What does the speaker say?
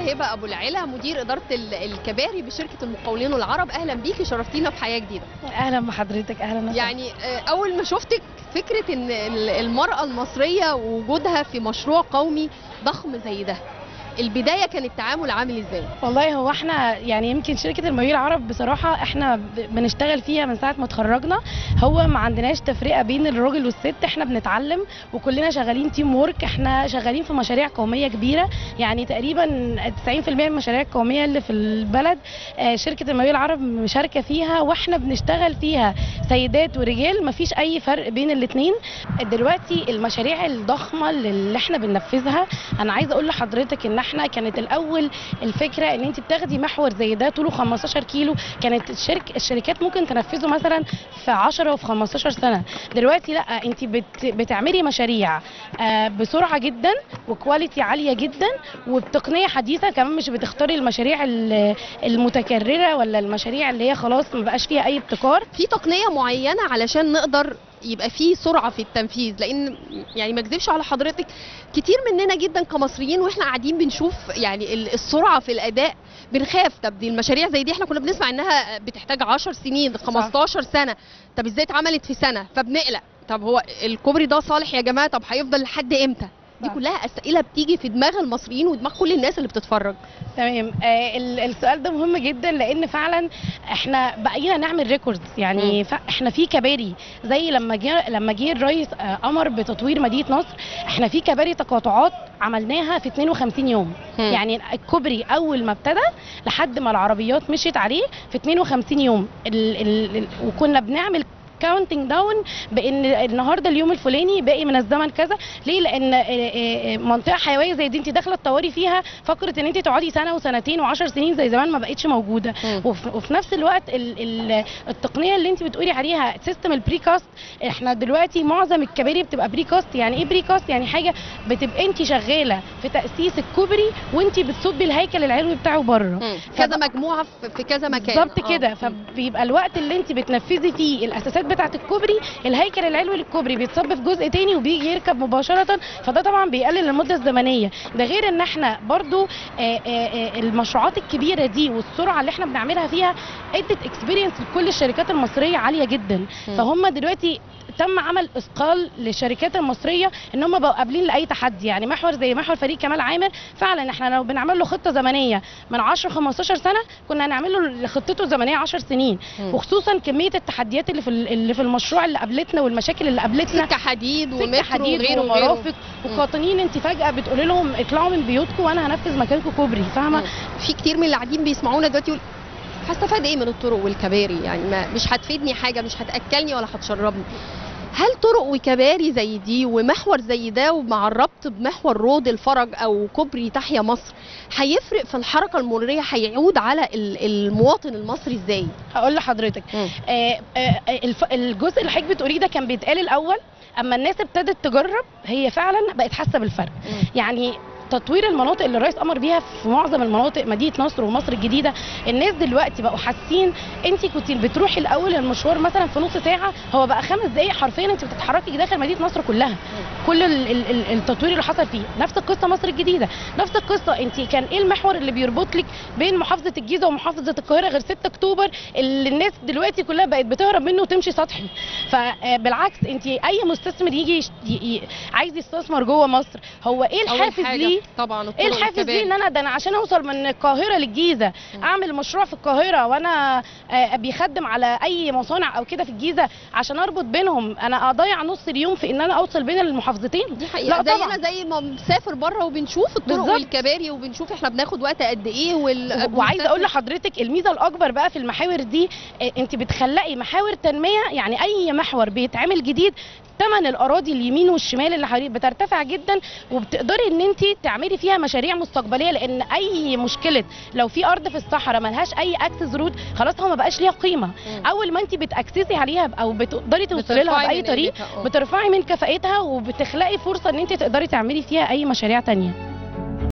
هبه ابو العلا مدير اداره ال- الكباري بشركه المقاولين العرب اهلا بيكي شرفتينا في حياه جديده اهلا بحضرتك اهلا وسهلا يعني آه، اول ما شفتك فكره ان ال- المراه المصريه وجودها في مشروع قومي ضخم زي ده البدايه كان التعامل عامل ازاي والله هو احنا يعني يمكن شركه المقاولين العرب بصراحه احنا ب- بنشتغل فيها من ساعه ما اتخرجنا هو ما عندناش تفرقه بين الراجل والست احنا بنتعلم وكلنا شغالين تيم وورك احنا شغالين في مشاريع قوميه كبيره يعني تقريبا 90% من المشاريع القوميه اللي في البلد آه، شركه المقاولين العرب مشاركه فيها واحنا بنشتغل فيها سيدات ورجال مفيش اي فرق بين الاثنين دلوقتي المشاريع الضخمه اللي احنا بننفذها انا عايزه اقول لحضرتك ان احنا كانت الاول الفكره ان انت بتاخدي محور زي ده طوله 15 كيلو كانت الشرك الشركات ممكن تنفذه مثلا في 10 وفي 15 سنه دلوقتي لا انت بت بتعملي مشاريع آه، بسرعه جدا وكواليتي عاليه جدا وبتقنيه حديثه كمان مش بتختاري المشاريع ال- المتكرره ولا المشاريع اللي هي خلاص ما بقاش فيها اي ابتكار في تقنيه معينه علشان نقدر يبقى في سرعه في التنفيذ لان يعني ما اكذبش على حضرتك كتير مننا جدا كمصريين واحنا قاعدين بنشوف يعني ال- السرعه في الاداء بنخاف طب دي المشاريع زي دي احنا كنا بنسمع انها بتحتاج 10 سنين 15 سنه طب ازاي اتعملت في سنه فبنقلق طب هو الكوبري ده صالح يا جماعه طب هيفضل لحد امتى دي صح. كلها اسئله بتيجي في دماغ المصريين ودماغ كل الناس اللي بتتفرج تمام آه ال- السؤال ده مهم جدا لان فعلا احنا بقينا نعمل ريكوردز يعني ف- احنا في كباري زي لما جه لما جه الرئيس آه امر بتطوير مدينه نصر احنا في كباري تقاطعات عملناها في 52 يوم مم. يعني الكوبري اول ما ابتدى لحد ما العربيات مشيت عليه في 52 يوم ال ال ال وكنا بنعمل كاونتنج داون بان النهارده اليوم الفلاني باقي من الزمن كذا ليه لان آه، آه، آه، منطقه حيويه زي دي انت داخله تطوري فيها فكره ان انت تقعدي سنه وسنتين وعشر سنين زي زمان ما بقتش موجوده مم. وفي, وفي نفس الوقت ال ال التقنيه اللي انت بتقولي عليها سيستم البري كاست احنا دلوقتي معظم الكباري بتبقى بري كاست يعني ايه بري كاست يعني حاجه بتبقى انت شغاله في تاسيس الكوبري وانت بتصبي الهيكل العلوي بتاعه بره مم. كذا مجموعه في- في كذا مكان بالظبط آه. كده مم. فبيبقى الوقت اللي انت بتنفذي فيه الاساسات بتاعه الكوبري الهيكل العلوي للكوبري بيتصب في جزء تاني وبيجي يركب مباشره فده طبعا بيقلل المده الزمنيه ده غير ان احنا برضو آه، آه، آه، المشروعات الكبيره دي والسرعه اللي احنا بنعملها فيها ادت اكسبيرينس لكل الشركات المصريه عاليه جدا مم. فهم دلوقتي تم عمل اثقال للشركات المصريه ان هم بقوا قابلين لاي تحدي يعني محور زي محور فريق كمال عامر فعلا احنا لو بنعمل له خطه زمنيه من 10 15 سنه كنا هنعمل له خطته الزمنيه 10 سنين مم. وخصوصا كميه التحديات اللي في ال- اللي في المشروع اللي قابلتنا والمشاكل اللي قابلتنا سكه حديد سكه ومترو حديد وغيره وغيره ومرافق وقاطنين انت فجاه بتقولي لهم اطلعوا من بيوتكم وانا هنفذ مكانكم كوبري فاهمه مم. في كتير من اللي قاعدين بيسمعونا دلوقتي يقول هستفاد ايه من الطرق والكباري يعني ما مش هتفيدني حاجه مش هتاكلني ولا هتشربني هل طرق وكباري زي دي ومحور زي ده ومع الربط بمحور رود الفرج او كوبري تحيا مصر هيفرق في الحركه المروريه هيعود على ال- المواطن المصري ازاي؟ هقول لحضرتك آه، آه، آه، الف- الجزء اللي حضرتك بتقوليه ده كان بيتقال الاول اما الناس ابتدت تجرب هي فعلا بقت حاسه بالفرق يعني تطوير المناطق اللي الرئيس امر بيها في معظم المناطق مدينه نصر ومصر الجديده الناس دلوقتي بقوا حاسين انت كنت بتروحي الاول المشوار مثلا في نص ساعه هو بقى خمس دقائق حرفيا انت بتتحركي داخل مدينه نصر كلها كل ال- ال- ال- التطوير اللي حصل فيه نفس القصه مصر الجديده نفس القصه انت كان ايه المحور اللي بيربط لك بين محافظه الجيزه ومحافظه القاهره غير 6 اكتوبر اللي الناس دلوقتي كلها بقت بتهرب منه وتمشي سطحي فبالعكس انت اي مستثمر يجي يش- ي- ي- عايز يستثمر جوه مصر هو ايه أول الحافز حاجة ليه طبعا الطرق ايه الحافز والكباري. ليه ان انا ده انا عشان اوصل من القاهره للجيزه اعمل مشروع في القاهره وانا آه، بيخدم على اي مصانع او كده في الجيزه عشان اربط بينهم انا اضيع نص اليوم في ان انا اوصل بين المحافظتين دي حقيقة لا زينا طبعا زي ما بنسافر بره وبنشوف الطرق بالظبط. والكباري وبنشوف احنا بناخد وقت قد ايه وال... وعايزه اقول بنسافر- لحضرتك الميزه الاكبر بقى في المحاور دي آه، انت بتخلقي محاور تنميه يعني اي محور بيتعمل جديد ثمن الاراضي اليمين والشمال اللي حواليه بترتفع جدا وبتقدري ان انت تعملي فيها مشاريع مستقبليه لان اي مشكله لو في ارض في الصحراء ملهاش اي اكسس روت خلاص هو ما بقاش ليها قيمه مم. اول ما انت بتاكسسي عليها او بتقدري توصلي لها بترفعي باي من طريق قيمتها، آه. بترفعي من كفاءتها وبتخلقي فرصه ان انت تقدري تعملي فيها اي مشاريع تانية